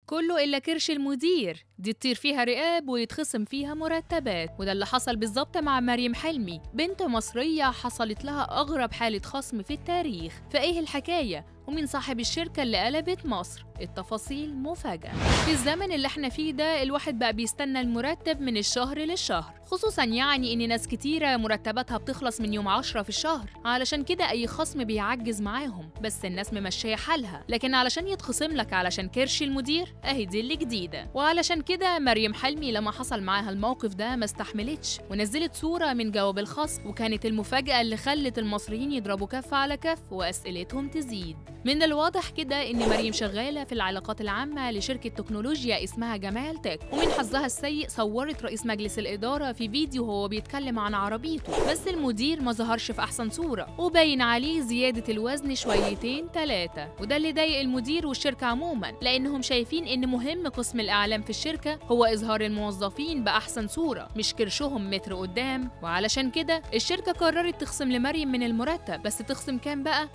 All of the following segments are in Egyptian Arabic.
كله إلا كرش المدير دي تطير فيها رقاب ويتخصم فيها مرتبات وده اللي حصل بالظبط مع مريم حلمي بنت مصرية حصلت لها أغرب حالة خصم في التاريخ فإيه الحكاية؟ ومين صاحب الشركة اللي قلبت مصر؟ التفاصيل مفاجأة في الزمن اللي احنا فيه ده الواحد بقى بيستنى المرتب من الشهر للشهر خصوصا يعني ان ناس كتيرة مرتباتها بتخلص من يوم 10 في الشهر علشان كده اي خصم بيعجز معاهم بس الناس ممشية حالها لكن علشان يتخصم لك علشان كرش المدير اهي دي اللي جديدة وعلشان كده مريم حلمي لما حصل معاها الموقف ده ما استحملتش ونزلت صورة من جواب الخصم وكانت المفاجأة اللي خلت المصريين يضربوا كف على كف وأسئلتهم تزيد من الواضح كده ان مريم شغالة في العلاقات العامة لشركة تكنولوجيا اسمها جمال تك ومن حظها السيء صورت رئيس مجلس الإدارة في فيديو وهو بيتكلم عن عربيته بس المدير ما ظهرش في أحسن صورة وباين عليه زيادة الوزن شويتين ثلاثة وده اللي ضايق المدير والشركة عموما لأنهم شايفين إن مهم قسم الإعلام في الشركة هو إظهار الموظفين بأحسن صورة مش كرشهم متر قدام وعلشان كده الشركة قررت تخصم لمريم من المرتب بس تخصم كام بقى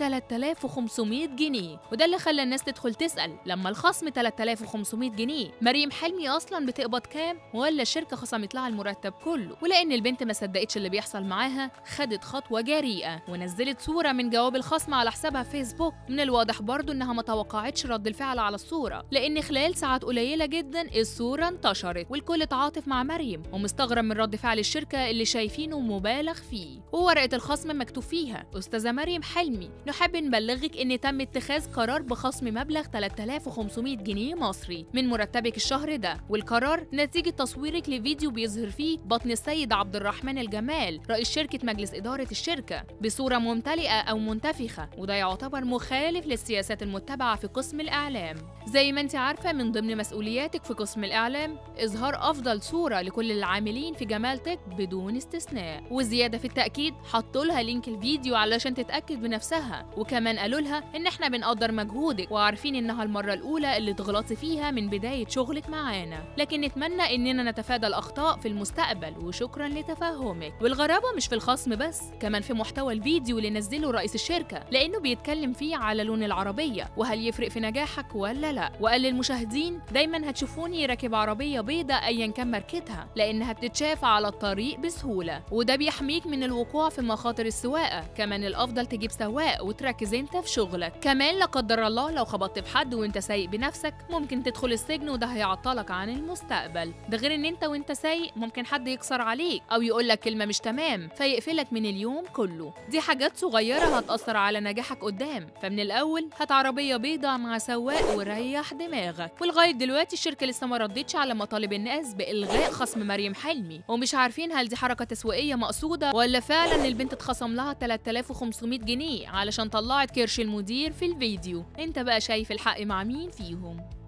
3500 جنيه وده اللي خلى الناس تدخل تسأل لما الخصم 3500 جنيه مريم حلمي أصلا بتقبض كام ولا الشركة خصمت لها المرتب كله ولأن البنت ما صدقتش اللي بيحصل معاها خدت خطوة جريئة ونزلت صورة من جواب الخصم على حسابها في فيسبوك من الواضح برضو إنها ما توقعتش رد الفعل على الصورة لأن خلال ساعات قليلة جدا الصورة انتشرت والكل اتعاطف مع مريم ومستغرب من رد فعل الشركة اللي شايفينه مبالغ فيه وورقة الخصم مكتوب فيها أستاذة مريم حلمي نحب نبلغك إن تم اتخاذ قرار بخصم مبلغ 3500 جنيه مصري من مرتبك الشهر ده والقرار نتيجة تصويرك لفيديو بيظهر فيه بطن السيد عبد الرحمن الجمال رئيس شركة مجلس إدارة الشركة بصورة ممتلئة أو منتفخة وده يعتبر مخالف للسياسات المتبعة في قسم الإعلام زي ما انت عارفة من ضمن مسؤولياتك في قسم الإعلام إظهار أفضل صورة لكل العاملين في جمال تك بدون استثناء وزيادة في التأكيد حطوا لها لينك الفيديو علشان تتأكد بنفسها وكمان قالوا لها إن إحنا بنقدر مجهودك وعارفين إنها المرة الأولى اللي تغلطي فيها من بداية شغلك معانا لكن نتمنى إننا نتفادى الأخطاء في المستقبل وشكرا لتفهمك والغرابة مش في الخصم بس كمان في محتوى الفيديو اللي نزله رئيس الشركة لأنه بيتكلم فيه على لون العربية وهل يفرق في نجاحك ولا لا وقال للمشاهدين دايما هتشوفوني راكب عربية بيضة أيا كان ماركتها لأنها بتتشاف على الطريق بسهولة وده بيحميك من الوقوع في مخاطر السواقة كمان الأفضل تجيب سواق وتركز انت في شغلك كمان لا قدر الله لو خبطت في حد وانت سايق بنفسك ممكن تدخل السجن وده هيعطلك عن المستقبل ده غير ان انت وانت سايق ممكن حد يكسر عليك او يقول لك كلمة مش تمام فيقفلك من اليوم كله دي حاجات صغيرة هتأثر على نجاحك قدام فمن الأول هات عربية بيضة مع سواق وريح دماغك ولغاية دلوقتي الشركة لسه ما ردتش على مطالب الناس بإلغاء خصم مريم حلمي ومش عارفين هل دي حركة تسويقية مقصودة ولا فعلا البنت اتخصم لها 3500 جنيه علشان طلعت كرش المدير في الفيديو انت بقى شايف الحق مع مين فيهم